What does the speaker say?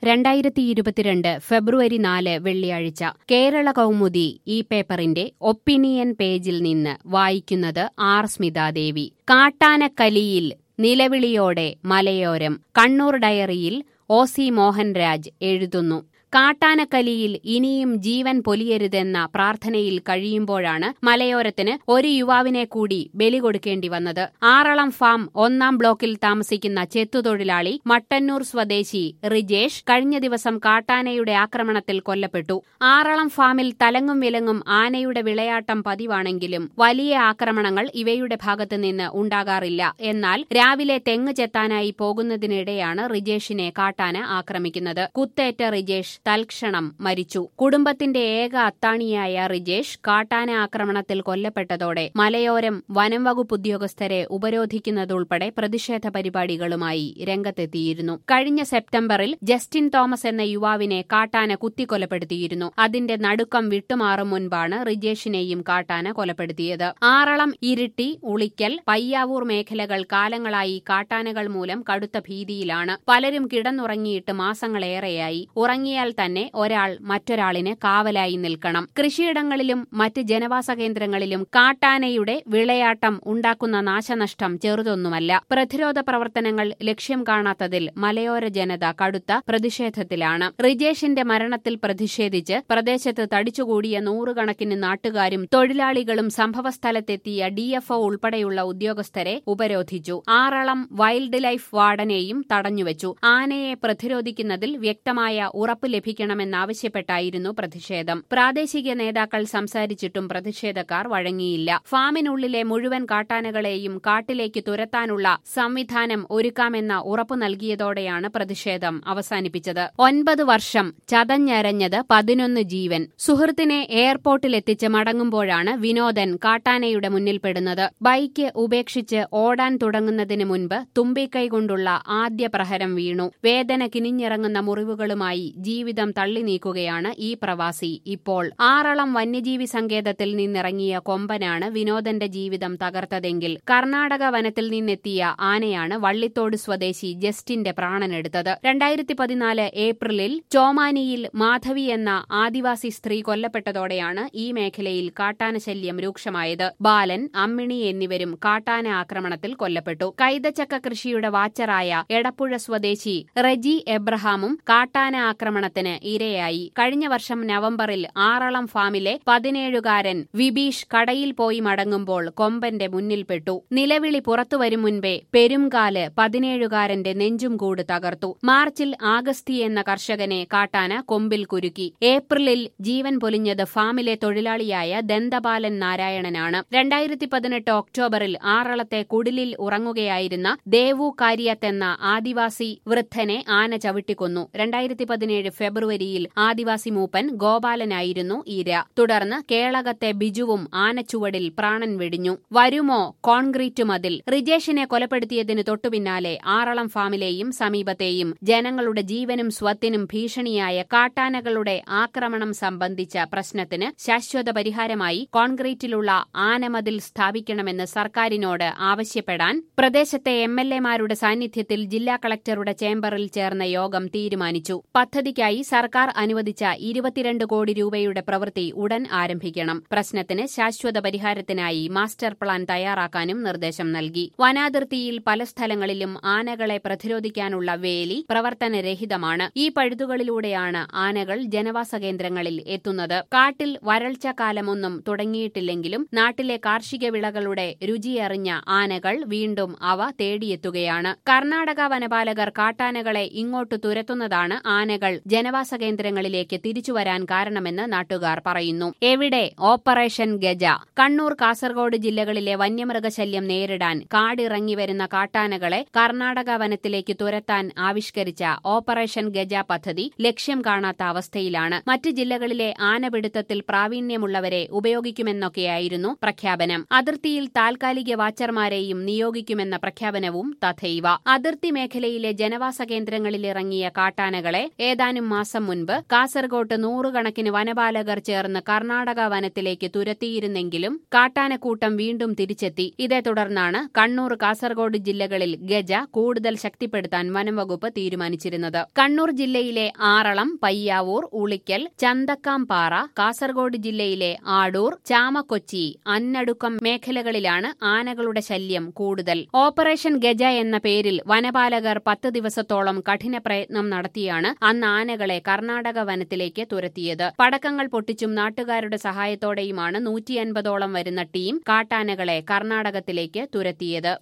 രണ്ടായിരത്തി ഇരുപത്തിരണ്ട് ഫെബ്രുവരി നാല് വെള്ളിയാഴ്ച കേരള കൗമുദി ഈ പേപ്പറിന്റെ ഒപ്പീനിയൻ പേജിൽ നിന്ന് വായിക്കുന്നത് ആർ സ്മിതാദേവി കാട്ടാനക്കലിയിൽ നിലവിളിയോടെ മലയോരം കണ്ണൂർ ഡയറിയിൽ ഒ സി മോഹൻരാജ് എഴുതുന്നു കാട്ടാനക്കലിയിൽ ഇനിയും ജീവൻ പൊലിയരുതെന്ന പ്രാർത്ഥനയിൽ കഴിയുമ്പോഴാണ് മലയോരത്തിന് ഒരു യുവാവിനെ കൂടി ബലി കൊടുക്കേണ്ടി വന്നത് ആറളം ഫാം ഒന്നാം ബ്ലോക്കിൽ താമസിക്കുന്ന ചെത്തുതൊഴിലാളി മട്ടന്നൂർ സ്വദേശി റിജേഷ് കഴിഞ്ഞ ദിവസം കാട്ടാനയുടെ ആക്രമണത്തിൽ കൊല്ലപ്പെട്ടു ആറളം ഫാമിൽ തലങ്ങും വിലങ്ങും ആനയുടെ വിളയാട്ടം പതിവാണെങ്കിലും വലിയ ആക്രമണങ്ങൾ ഇവയുടെ ഭാഗത്തു നിന്ന് ഉണ്ടാകാറില്ല എന്നാൽ രാവിലെ തെങ്ങ് ചെത്താനായി പോകുന്നതിനിടെയാണ് റിജേഷിനെ കാട്ടാന ആക്രമിക്കുന്നത് കുത്തേറ്റ റിജേഷ് തൽക്ഷണം മരിച്ചു കുടുംബത്തിന്റെ ഏക അത്താണിയായ റിജേഷ് കാട്ടാന ആക്രമണത്തിൽ കൊല്ലപ്പെട്ടതോടെ മലയോരം വനം വകുപ്പ് ഉദ്യോഗസ്ഥരെ ഉപരോധിക്കുന്നതുൾപ്പെടെ പ്രതിഷേധ പരിപാടികളുമായി രംഗത്തെത്തിയിരുന്നു കഴിഞ്ഞ സെപ്റ്റംബറിൽ ജസ്റ്റിൻ തോമസ് എന്ന യുവാവിനെ കാട്ടാന കുത്തിക്കൊലപ്പെടുത്തിയിരുന്നു അതിന്റെ നടുക്കം വിട്ടുമാറും മുൻപാണ് റിജേഷിനെയും കാട്ടാന കൊലപ്പെടുത്തിയത് ആറളം ഇരിട്ടി ഉളിക്കൽ പയ്യാവൂർ മേഖലകൾ കാലങ്ങളായി കാട്ടാനകൾ മൂലം കടുത്ത ഭീതിയിലാണ് പലരും കിടന്നുറങ്ങിയിട്ട് മാസങ്ങളേറെയായി ഉറങ്ങിയാൽ തന്നെ ഒരാൾ മറ്റൊരാളിന് കാവലായി നിൽക്കണം കൃഷിയിടങ്ങളിലും മറ്റ് ജനവാസ കേന്ദ്രങ്ങളിലും കാട്ടാനയുടെ വിളയാട്ടം ഉണ്ടാക്കുന്ന നാശനഷ്ടം ചെറുതൊന്നുമല്ല പ്രതിരോധ പ്രവർത്തനങ്ങൾ ലക്ഷ്യം കാണാത്തതിൽ മലയോര ജനത കടുത്ത പ്രതിഷേധത്തിലാണ് റിജേഷിന്റെ മരണത്തിൽ പ്രതിഷേധിച്ച് പ്രദേശത്ത് തടിച്ചുകൂടിയ നൂറുകണക്കിന് നാട്ടുകാരും തൊഴിലാളികളും സംഭവസ്ഥലത്തെത്തിയ ഡിഎഫ്ഒ ഉൾപ്പെടെയുള്ള ഉദ്യോഗസ്ഥരെ ഉപരോധിച്ചു ആറളം വൈൽഡ് ലൈഫ് വാർഡനെയും തടഞ്ഞുവച്ചു ആനയെ പ്രതിരോധിക്കുന്നതിൽ വ്യക്തമായ ഉറപ്പ് ലഭിക്കണമെന്നാവശ്യപ്പെട്ടായിരുന്നു പ്രതിഷേധം പ്രാദേശിക നേതാക്കൾ സംസാരിച്ചിട്ടും പ്രതിഷേധക്കാർ വഴങ്ങിയില്ല ഫാമിനുള്ളിലെ മുഴുവൻ കാട്ടാനകളെയും കാട്ടിലേക്ക് തുരത്താനുള്ള സംവിധാനം ഒരുക്കാമെന്ന ഉറപ്പു നൽകിയതോടെയാണ് പ്രതിഷേധം അവസാനിപ്പിച്ചത് ഒൻപത് വർഷം ചതഞ്ഞരഞ്ഞത് പതിനൊന്ന് ജീവൻ സുഹൃത്തിനെ എയർപോർട്ടിലെത്തിച്ച് മടങ്ങുമ്പോഴാണ് വിനോദൻ കാട്ടാനയുടെ മുന്നിൽപ്പെടുന്നത് ബൈക്ക് ഉപേക്ഷിച്ച് ഓടാൻ തുടങ്ങുന്നതിന് മുൻപ് തുമ്പിക്കൈ കൊണ്ടുള്ള ആദ്യ പ്രഹരം വീണു വേദന കിനിഞ്ഞിറങ്ങുന്ന മുറിവുകളുമായി ജീവിതം തള്ളി നീക്കുകയാണ് ഈ പ്രവാസി ഇപ്പോൾ ആറളം വന്യജീവി സങ്കേതത്തിൽ നിന്നിറങ്ങിയ കൊമ്പനാണ് വിനോദന്റെ ജീവിതം തകർത്തതെങ്കിൽ കർണാടക വനത്തിൽ നിന്നെത്തിയ ആനയാണ് വള്ളിത്തോട് സ്വദേശി ജസ്റ്റിന്റെ പ്രാണനെടുത്തത് രണ്ടായിരത്തി പതിനാല് ഏപ്രിലിൽ ചോമാനിയിൽ മാധവി എന്ന ആദിവാസി സ്ത്രീ കൊല്ലപ്പെട്ടതോടെയാണ് ഈ മേഖലയിൽ കാട്ടാന ശല്യം രൂക്ഷമായത് ബാലൻ അമ്മിണി എന്നിവരും കാട്ടാന ആക്രമണത്തിൽ കൊല്ലപ്പെട്ടു കൈതച്ചക്ക കൃഷിയുടെ വാച്ചറായ എടപ്പുഴ സ്വദേശി റെജി എബ്രഹാമും കാട്ടാന ആക്രമണത്തിന് ഇരയായി കഴിഞ്ഞ വർഷം നവംബറിൽ ആറളം ഫാമിലെ പതിനേഴുകാരൻ വിബീഷ് കടയിൽ പോയി മടങ്ങുമ്പോൾ കൊമ്പന്റെ മുന്നിൽപ്പെട്ടു നിലവിളി പുറത്തുവരും മുൻപേ പെരുംകാല് പതിനേഴുകാരന്റെ നെഞ്ചും കൂട് തകർത്തു മാർച്ചിൽ ആഗസ്തി എന്ന കർഷകനെ കാട്ടാന കൊമ്പിൽ കുരുക്കി ഏപ്രിലിൽ ജീവൻ പൊലിഞ്ഞത് ഫാമിലെ തൊഴിലാളിയായ ദന്തപാലൻ നാരായണനാണ് രണ്ടായിരത്തി പതിനെട്ട് ഒക്ടോബറിൽ ആറളത്തെ കുടിലിൽ ഉറങ്ങുകയായിരുന്ന ദേവു കാര്യത്ത് എന്ന ആദിവാസി വൃദ്ധനെ ആന ചവിട്ടിക്കൊന്നു രണ്ടായിരത്തി പതിനേഴ് ഫെബ്രുവരിയിൽ ആദിവാസി മൂപ്പൻ ഗോപാലനായിരുന്നു ഈര തുടർന്ന് കേളകത്തെ ബിജുവും ആനച്ചുവടിൽ പ്രാണൻ വെടിഞ്ഞു വരുമോ കോൺക്രീറ്റ് മതിൽ റിജേഷിനെ കൊലപ്പെടുത്തിയതിനു തൊട്ടുപിന്നാലെ ആറളം ഫാമിലെയും സമീപത്തെയും ജനങ്ങളുടെ ജീവനും സ്വത്തിനും ഭീഷണിയായ കാട്ടാനകളുടെ ആക്രമണം സംബന്ധിച്ച പ്രശ്നത്തിന് ശാശ്വത പരിഹാരമായി കോൺക്രീറ്റിലുള്ള ആനമതിൽ സ്ഥാപിക്കണമെന്ന് സർക്കാരിനോട് ആവശ്യപ്പെടാൻ പ്രദേശത്തെ എം എൽ എമാരുടെ സാന്നിധ്യത്തിൽ ജില്ലാ കളക്ടറുടെ ചേംബറിൽ ചേർന്ന യോഗം തീരുമാനിച്ചു പദ്ധതിക്കായി സർക്കാർ അനുവദിച്ച ഇരുപത്തിരണ്ട് കോടി രൂപയുടെ പ്രവൃത്തി ഉടൻ ആരംഭിക്കണം പ്രശ്നത്തിന് ശാശ്വത പരിഹാരത്തിനായി മാസ്റ്റർ പ്ലാൻ തയ്യാറാക്കാനും നിർദ്ദേശം നൽകി വനാതിർത്തിയിൽ പല സ്ഥലങ്ങളിലും ആനകളെ പ്രതിരോധിക്കാനുള്ള വേലി പ്രവർത്തനരഹിതമാണ് ഈ പഴുതുകളിലൂടെയാണ് ആനകൾ ജനവാസ കേന്ദ്രങ്ങളിൽ എത്തുന്നത് കാട്ടിൽ വരൾച്ച കാലമൊന്നും തുടങ്ങിയിട്ടില്ലെങ്കിലും നാട്ടിലെ കാർഷിക വിളകളുടെ രുചിയറിഞ്ഞ ആനകൾ വീണ്ടും അവ തേടിയെത്തുകയാണ് കർണാടക വനപാലകർ കാട്ടാനകളെ ഇങ്ങോട്ട് തുരത്തുന്നതാണ് ആനകൾ ജനവാസ കേന്ദ്രങ്ങളിലേക്ക് തിരിച്ചുവരാൻ കാരണമെന്ന് നാട്ടുകാർ പറയുന്നു എവിടെ ഓപ്പറേഷൻ ഗജ കണ്ണൂർ കാസർഗോഡ് ജില്ലകളിലെ വന്യമൃഗശല്യം നേരിടാൻ കാടിറങ്ങി വരുന്ന കാട്ടാനകളെ കർണാടക വനത്തിലേക്ക് തുരത്താൻ ആവിഷ്കരിച്ച ഓപ്പറേഷൻ ഗജ പദ്ധതി ലക്ഷ്യം കാണാത്ത അവസ്ഥയിലാണ് മറ്റ് ജില്ലകളിലെ ആനപിടുത്തത്തിൽ പ്രാവീണ്യമുള്ളവരെ ഉപയോഗിക്കുമെന്നൊക്കെയായിരുന്നു പ്രഖ്യാപനം അതിർത്തിയിൽ താൽക്കാലിക വാച്ചർമാരെയും നിയോഗിക്കുമെന്ന പ്രഖ്യാപനവും തഥൈവ അതിർത്തി മേഖലയിലെ ജനവാസ കേന്ദ്രങ്ങളിലിറങ്ങിയ കാട്ടാനകളെ ഏതാനും മാസം മുൻപ് കാസർകോട്ട് നൂറുകണക്കിന് വനപാലകർ ചേർന്ന് കർണാടക വനത്തിലേക്ക് തുരത്തിയിരുന്നെങ്കിലും കാട്ടാനക്കൂട്ടം വീണ്ടും തിരിച്ചെത്തി ഇതേ തുടർന്നാണ് കണ്ണൂർ കാസർഗോഡ് ജില്ലകളിൽ ഗജ കൂടുതൽ ശക്തിപ്പെടുത്താൻ വനംവകുപ്പ് തീരുമാനിച്ചിരുന്നത് കണ്ണൂർ ജില്ലയിലെ ആറളം പയ്യാവൂർ ഉളിക്കൽ ചന്തക്കാംപാറ കാസർഗോഡ് ജില്ലയിലെ ആടൂർ ചാമക്കൊച്ചി അന്നടുക്കം മേഖലകളിലാണ് ആനകളുടെ ശല്യം കൂടുതൽ ഓപ്പറേഷൻ ഗജ എന്ന പേരിൽ വനപാലകർ പത്ത് ദിവസത്തോളം കഠിന പ്രയത്നം നടത്തിയാണ് അന്ന് ആനകളെ കർണാടക വനത്തിലേക്ക് തുരത്തിയത് പടക്കങ്ങൾ പൊട്ടിച്ചും നാട്ടുകാരുടെ സഹായത്തോടെയുമാണ് നൂറ്റി അൻപതോളം വരുന്ന ടീം കാട്ടാനകളെ കർണാടകത്തിലേക്ക് തുരത്തിയത്